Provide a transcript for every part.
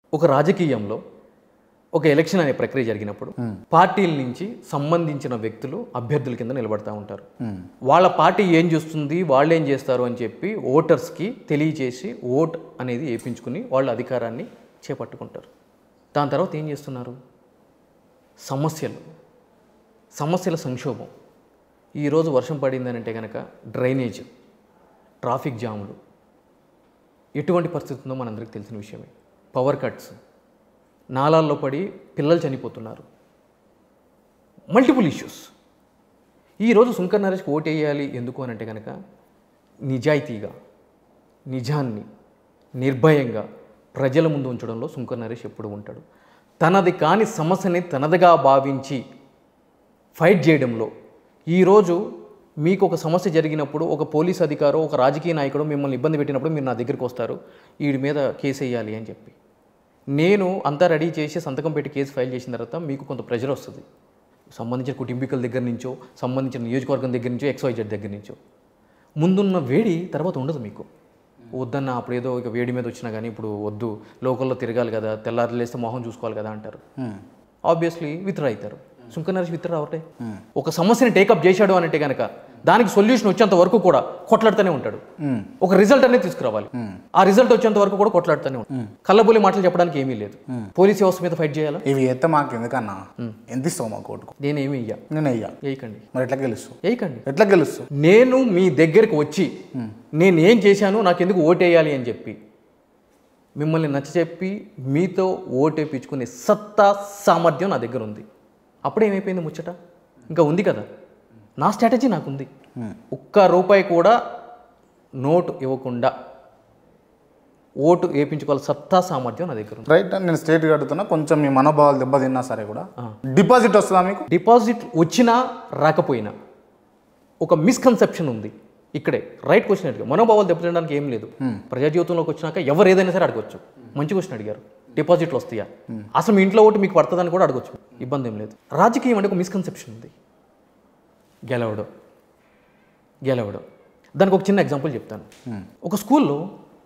ఒక రాజకీయంలో ఒక ఎలక్షన్ అనే ప్రక్రియ జరిగినప్పుడు పార్టీల నుంచి సంబంధించిన వ్యక్తులు అభ్యర్థుల కింద నిలబడతా ఉంటారు వాళ్ళ పార్టీ ఏం చేస్తుంది వాళ్ళు ఏం చేస్తారు అని చెప్పి ఓటర్స్కి తెలియచేసి ఓట్ అనేది వేయించుకుని వాళ్ళ అధికారాన్ని చేపట్టుకుంటారు దాని తర్వాత ఏం చేస్తున్నారు సమస్యలు సమస్యల సంక్షోభం ఈరోజు వర్షం పడిందని అంటే కనుక డ్రైనేజ్ ట్రాఫిక్ జాములు ఎటువంటి పరిస్థితి ఉందో మనందరికీ తెలిసిన విషయమే పవర్ కట్స్ నాలాల్లో పడి పిల్లలు చనిపోతున్నారు మల్టిపుల్ ఇష్యూస్ ఈరోజు సుంకర్ నరేష్కి ఓటు వేయాలి ఎందుకు అని అంటే కనుక నిజాయితీగా నిజాన్ని నిర్భయంగా ప్రజల ముందు ఉంచడంలో సుంకర్ నరేష్ ఎప్పుడు ఉంటాడు తనది కాని సమస్యని తనదిగా భావించి ఫైట్ చేయడంలో ఈరోజు మీకు ఒక సమస్య జరిగినప్పుడు ఒక పోలీస్ అధికారో ఒక రాజకీయ నాయకుడు మిమ్మల్ని ఇబ్బంది పెట్టినప్పుడు మీరు నా దగ్గరికి వస్తారు వీడి మీద కేసు వేయాలి అని చెప్పి నేను అంతా రెడీ చేసి సంతకం పెట్టి కేసు ఫైల్ చేసిన తర్వాత మీకు కొంత ప్రెజర్ వస్తుంది సంబంధించిన కుటుంబీకుల దగ్గర నుంచో సంబంధించిన నియోజకవర్గం దగ్గర నుంచో ఎక్స్వైజెడ్ దగ్గర నుంచో ముందున్న వేడి తర్వాత ఉండదు మీకు వద్దన్న అప్పుడు ఏదో ఇక వేడి మీద వచ్చినా కానీ ఇప్పుడు వద్దు లోకల్లో తిరగాలి కదా తెల్లారి లేస్తే మొహం చూసుకోవాలి కదా అంటారు ఆబ్వియస్లీ విత్డ్రా అవుతారు సుంక నరేష్ విత్డ్రా అవటే ఒక సమస్యని టేకప్ చేశాడు అని అంటే కనుక దానికి సొల్యూషన్ వచ్చేంత వరకు కూడా కొట్లాడుతూనే ఉంటాడు ఒక రిజల్ట్ అనేది తీసుకురావాలి ఆ రిజల్ట్ వచ్చేంత వరకు కూడా కొట్లాడుతూనే ఉంటాడు కళ్ళబుల్లి మాటలు చెప్పడానికి ఏమీ లేదు పోలీస్ వ్యవస్థ మీద ఫైట్ చేయాలా ఇవి ఎత్తే మాకు ఎందుకన్నా ఎంత ఇస్తావు మా కోర్టుకు నేనేమి ఇయ్యా నేను అయ్యా వేయకండి మరి ఎట్లా గెలుస్తావు వేయకండి ఎట్లా గెలుస్తావు నేను మీ దగ్గరికి వచ్చి నేను ఏం చేశాను నాకు ఎందుకు ఓటేయాలి అని చెప్పి మిమ్మల్ని నచ్చచెప్పి మీతో ఓటేపించుకునే సత్తా సామర్థ్యం నా దగ్గర ఉంది అప్పుడే ఏమైపోయింది ముచ్చట ఇంకా ఉంది కదా నా స్ట్రాటజీ నాకుంది ఒక్క రూపాయి కూడా నోటు ఇవ్వకుండా ఓటు వేయించుకోవాలి సత్తా సామర్థ్యం నా దగ్గర ఉంది రైట్ నేను స్టేట్ కడుతున్నా కొంచెం మీ మనోభావాలు దెబ్బతిన్నా సరే కూడా డిపాజిట్ వస్తుందా మీకు డిపాజిట్ వచ్చినా రాకపోయినా ఒక మిస్కన్సెప్షన్ ఉంది ఇక్కడే రైట్ క్వశ్చన్ అడిగారు మనోభావాలు దెబ్బతినడానికి ఏం లేదు ప్రజా జీవితంలోకి వచ్చినాక ఎవరు ఏదైనా సరే అడగవచ్చు మంచి క్వశ్చన్ అడిగారు డిపాజిట్లు వస్తాయా అసలు మీ ఇంట్లో ఓటు మీకు పడుతుందని కూడా అడగచ్చు ఇబ్బంది ఏం లేదు రాజకీయం అంటే ఒక మిస్కన్సెప్షన్ ఉంది గెలవడం గెలవడం దానికి ఒక చిన్న ఎగ్జాంపుల్ చెప్తాను ఒక స్కూల్లో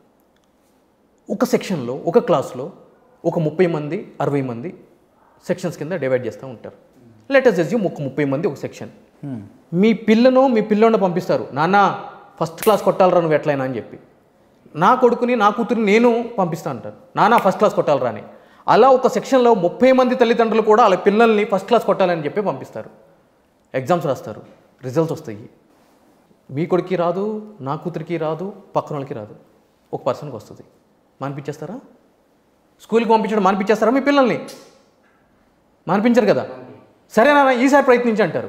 ఒక సెక్షన్లో ఒక క్లాస్లో ఒక ముప్పై మంది అరవై మంది సెక్షన్స్ కింద డివైడ్ చేస్తూ ఉంటారు లెటర్స్ ఎస్యూమ్ ఒక ముప్పై మంది ఒక సెక్షన్ మీ పిల్లను మీ పిల్లోని పంపిస్తారు నాన్న ఫస్ట్ క్లాస్ కొట్టాలరా నువ్వు ఎట్లయినా అని చెప్పి నా కొడుకుని నా కూతురిని నేను పంపిస్తా అంటారు నాన్న ఫస్ట్ క్లాస్ కొట్టాలరా అని అలా ఒక సెక్షన్లో ముప్పై మంది తల్లిదండ్రులు కూడా వాళ్ళ పిల్లల్ని ఫస్ట్ క్లాస్ కొట్టాలని చెప్పి పంపిస్తారు ఎగ్జామ్స్ రాస్తారు రిజల్ట్స్ వస్తాయి మీ కొడుక్కి రాదు నా కూతురికి రాదు పక్కన వాళ్ళకి రాదు ఒక పర్సన్కి వస్తుంది మానిపించేస్తారా స్కూల్కి పంపించడం మానిపించేస్తారా మీ పిల్లల్ని మానిపించరు కదా సరే నాన్న ఈసారి ప్రయత్నించి అంటారు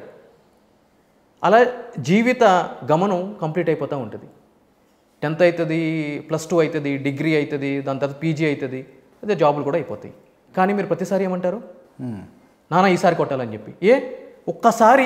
అలా జీవిత గమనం కంప్లీట్ అయిపోతూ ఉంటుంది టెన్త్ అవుతుంది ప్లస్ టూ అవుతుంది డిగ్రీ అవుతుంది దాని తర్వాత పీజీ అవుతుంది అదే జాబులు కూడా అయిపోతాయి కానీ మీరు ప్రతిసారి ఏమంటారు నాన్న ఈసారి కొట్టాలని చెప్పి ఏ ఒక్కసారి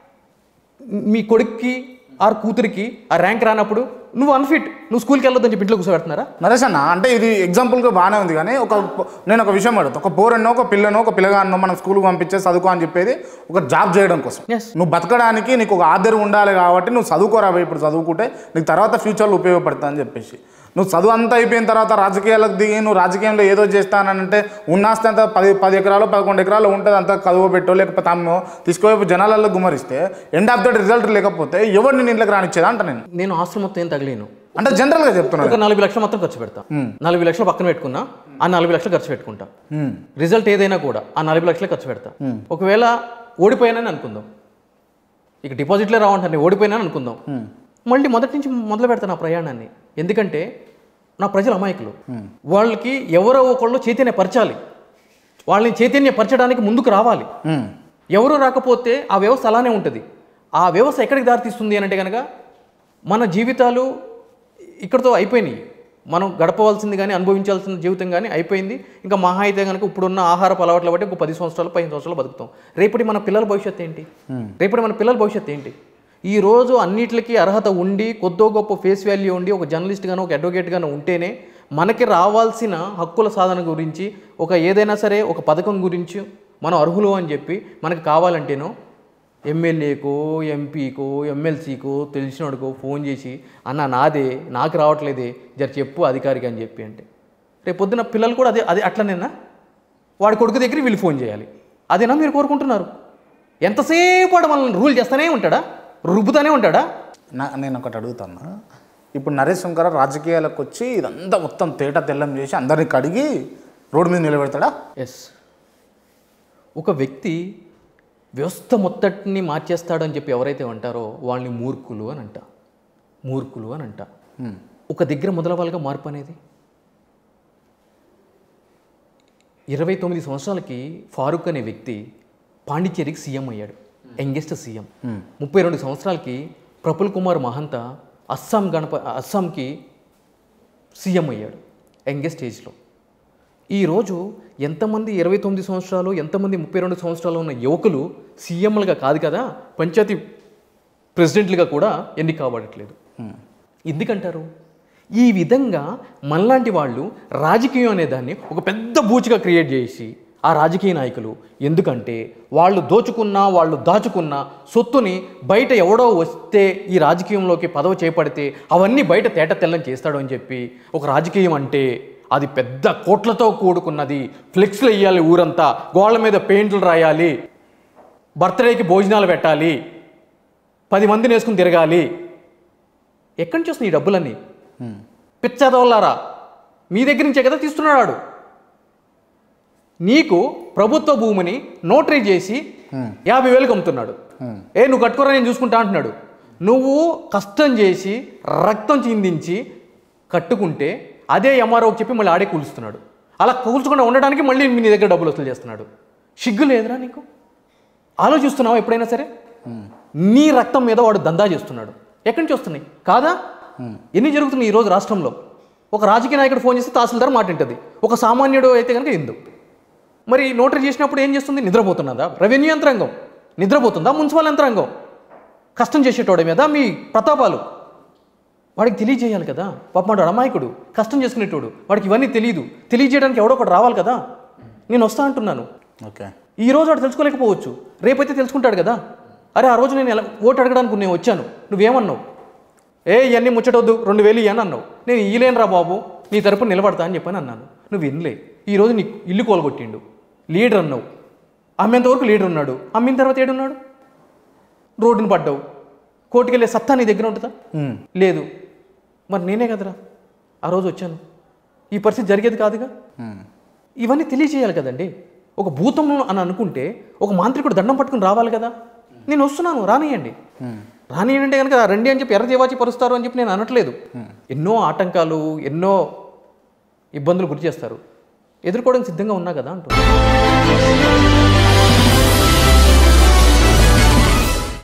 మీ కొడుక్కి ఆర్ కూతురికి ఆ ర్యాంక్ రానప్పుడు నువ్వు అన్ఫిట్ నువ్వు స్కూల్కి వెళ్ళొద్దని చెప్పి ఇంట్లో కూర్చోబెడుతున్నారా నరేష్ అన్న అంటే ఇది ఎగ్జాంపుల్గా బాగానే ఉంది కానీ ఒక నేను ఒక విషయం అడుగుతా ఒక పోరన్నో ఒక పిల్లనో ఒక పిల్లగాన్నో మనం స్కూల్కి పంపించే చదువుకో అని చెప్పేది ఒక జాబ్ చేయడం కోసం Yes. నువ్వు బతకడానికి నీకు ఒక ఆధారం ఉండాలి కాబట్టి నువ్వు చదువుకోరా భయ్ ఇప్పుడు చదువుకుంటే నీకు తర్వాత ఫ్యూచర్లో ఉపయోగపడుతుంది అని చెప్పేసి నువ్వు చదువు అంతా అయిపోయిన తర్వాత రాజకీయాలకు దిగి నువ్వు రాజకీయంలో ఏదో చేస్తానంటే ఉన్నాస్తి అంతా పది పది ఎకరాలు పదకొండు ఎకరాలు ఉంటుంది అంతా కదువు పెట్టో లేకపోతే అమ్మో తీసుకుపోయి జనాలలో గుమరిస్తే ఎండ్ ఆఫ్ ద రిజల్ట్ లేకపోతే ఎవరు నేను ఇంట్లోకి రానిచ్చేదా అంట నేను నేను ఆస్తులు మొత్తం ఏం తగలేను అంటే జనరల్గా చెప్తున్నాను ఒక నలభై లక్షలు మొత్తం ఖర్చు పెడతా నలభై లక్షలు పక్కన పెట్టుకున్నా ఆ నలభై లక్షలు ఖర్చు పెట్టుకుంటా రిజల్ట్ ఏదైనా కూడా ఆ నలభై లక్షలు ఖర్చు పెడతా ఒకవేళ ఓడిపోయానని అనుకుందాం ఇక డిపాజిట్లే రావంటాను నేను ఓడిపోయినాను అనుకుందాం మళ్ళీ మొదటి నుంచి మొదలు పెడతాను నా ప్రయాణాన్ని ఎందుకంటే నా ప్రజలు అమాయకులు వాళ్ళకి ఎవరో ఒకళ్ళు చైతన్యపరచాలి వాళ్ళని చైతన్యపరచడానికి ముందుకు రావాలి ఉమ్. ఎవరు రాకపోతే ఆ వ్యవస్థ అలానే ఉంటుంది ఆ వ్యవస్థ ఎక్కడికి దారితీస్తుంది అని అంటే కనుక మన జీవితాలు ఇక్కడితో అయిపోయినాయి మనం గడపవలసింది కానీ అనుభవించాల్సిన జీవితం కానీ అయిపోయింది ఇంకా మహా అయితే కనుక ఇప్పుడున్న ఆహారపు అలవాట్ల బట్టి ఇంకో పది సంవత్సరాలు పదిహేను సంవత్సరాలు బతుకుతాం రేపటి మన పిల్లల భవిష్యత్తు ఏంటి రేపటి మన పిల్లల భవిష్యత్తు ఏంటి ఈ రోజు అన్నిటికీ అర్హత ఉండి కొద్దో గొప్ప ఫేస్ వాల్యూ ఉండి ఒక జర్నలిస్ట్ గాను ఒక అడ్వకేట్ గాను ఉంటేనే మనకి రావాల్సిన హక్కుల సాధన గురించి ఒక ఏదైనా సరే ఒక పథకం గురించి మనం అర్హులు అని చెప్పి మనకి కావాలంటేనో ఎమ్మెల్యేకో ఎంపీకో ఎమ్మెల్సీకో తెలిసినోడికో ఫోన్ చేసి అన్న నాదే నాకు రావట్లేదే జర చెప్పు అధికారికి అని చెప్పి అంటే రేపు పొద్దున పిల్లలు కూడా అదే అదే అట్లనేనా వాడి కొడుకు దగ్గర వీళ్ళు ఫోన్ చేయాలి అదేనా మీరు కోరుకుంటున్నారు ఎంతసేపు వాడు మనల్ని రూల్ చేస్తూనే ఉంటాడా రుబ్బుతానే ఉంటాడా నా నేను ఒకటి అడుగుతాను ఇప్పుడు నరేష్ శంకర రాజకీయాలకు వచ్చి ఇదంతా మొత్తం తేట తెల్లం చేసి అందరిని కడిగి రోడ్డు మీద నిలబెడతాడా ఎస్ ఒక వ్యక్తి వ్యవస్థ మొత్తటిని మార్చేస్తాడని చెప్పి ఎవరైతే అంటారో వాళ్ళని మూర్ఖులు అని అంట మూర్ఖులు అని అంట ఒక దగ్గర మొదలవాళ్ళగా మార్పు అనేది ఇరవై తొమ్మిది సంవత్సరాలకి ఫారూక్ అనే వ్యక్తి పాండిచ్చేరికి సీఎం అయ్యాడు యంగెస్ట్ సీఎం ముప్పై రెండు సంవత్సరాలకి ప్రఫుల్ కుమార్ మహంత అస్సాం గణప అస్సాంకి సీఎం అయ్యాడు యంగెస్ట్ ఏజ్లో ఈరోజు ఎంతమంది ఇరవై తొమ్మిది సంవత్సరాలు ఎంతమంది ముప్పై రెండు సంవత్సరాలు ఉన్న యువకులు సీఎంలుగా కాదు కదా పంచాయతీ ప్రెసిడెంట్లుగా కూడా ఎన్నిక కాబడట్లేదు ఎందుకంటారు ఈ విధంగా మనలాంటి వాళ్ళు రాజకీయం అనే దాన్ని ఒక పెద్ద బూచిగా క్రియేట్ చేసి ఆ రాజకీయ నాయకులు ఎందుకంటే వాళ్ళు దోచుకున్న వాళ్ళు దాచుకున్న సొత్తుని బయట ఎవడో వస్తే ఈ రాజకీయంలోకి పదవి చేపడితే అవన్నీ బయట తేట తెల్లం చేస్తాడు అని చెప్పి ఒక రాజకీయం అంటే అది పెద్ద కోట్లతో కూడుకున్నది ఫ్లెక్స్లు వేయాలి ఊరంతా గోళ్ళ మీద పెయింట్లు రాయాలి బర్త్డేకి భోజనాలు పెట్టాలి పది మందిని వేసుకుని తిరగాలి ఎక్కడి నుంచి వస్తున్నాయి ఈ డబ్బులన్నీ పిచ్చదవల్లారా మీ దగ్గర నుంచే కదా తీస్తున్నాడు వాడు. నీకు ప్రభుత్వ భూమిని నోటరీ చేసి యాభై వేలకు అమ్ముతున్నాడు ఏ నువ్వు కట్టుకోరా నేను చూసుకుంటా అంటున్నాడు నువ్వు కష్టం చేసి రక్తం చిందించి కట్టుకుంటే అదే ఎంఆర్ఓకి చెప్పి మళ్ళీ ఆడే కూలుస్తున్నాడు అలా కూల్చకుండా ఉండడానికి మళ్ళీ మీ నీ దగ్గర డబ్బులు వసూలు చేస్తున్నాడు సిగ్గు లేదురా నీకు ఆలోచిస్తున్నావా ఎప్పుడైనా సరే నీ రక్తం మీద వాడు దందా చేస్తున్నాడు ఎక్కడి నుంచి వస్తున్నాయి కాదా ఎన్ని జరుగుతున్నాయి ఈరోజు రాష్ట్రంలో ఒక రాజకీయ నాయకుడు ఫోన్ చేస్తే తహసీల్దార్ మాట వింటది ఒక సామాన్యుడు అయితే కనుక ఎందు మరి నోటరీ చేసినప్పుడు ఏం చేస్తుంది నిద్రపోతున్నదా రెవెన్యూ యంత్రాంగం నిద్రపోతుందా మున్సిపల్ యంత్రాంగం కష్టం చేసేటోడి మీద మీ ప్రతాపాలు వాడికి తెలియజేయాలి కదా పాప వాడు అమాయకుడు కష్టం చేసుకునేటోడు వాడికి ఇవన్నీ తెలియదు తెలియజేయడానికి ఎవడో ఒకటి రావాలి కదా నేను వస్తా అంటున్నాను ఓకే ఈ రోజు వాడు తెలుసుకోలేకపోవచ్చు రేపైతే తెలుసుకుంటాడు కదా అరే ఆ రోజు నేను ఎలా ఓటు అడగడానికి నేను వచ్చాను నువ్వేమన్నావు ఏ ఇవన్నీ ముచ్చటొద్దు రెండు వేలు ఇయ్యని అన్నావు నేను ఇయ్యలేనురా బాబు నీ తరపున నిలబడతా అని చెప్పని అన్నాను నువ్వు వినలే ఈరోజు నీ ఇల్లు కోలగొట్టిండు లీడర్ అన్నావు అమ్మేంతవరకు లీడర్ ఉన్నాడు అమ్మిన తర్వాత ఏడున్నాడు రోడ్డును పడ్డావు కోర్టుకు వెళ్ళే సత్తా నీ దగ్గర ఉంటుందా లేదు మరి నేనే కదరా ఆ రోజు వచ్చాను ఈ పరిస్థితి జరిగేది కాదుగా ఇవన్నీ తెలియజేయాలి కదండి ఒక భూతం అని అనుకుంటే ఒక మాంత్రికుడు దండం పట్టుకుని రావాలి కదా నేను వస్తున్నాను రానియండి రానియండి కనుక రండి అని చెప్పి ఎర్ర దేవాచి పరుస్తారు అని చెప్పి నేను అనట్లేదు ఎన్నో ఆటంకాలు ఎన్నో ఇబ్బందులు గురి చేస్తారు ఎదుర్కోవడానికి సిద్ధంగా ఉన్నా కదా అంటున్నాను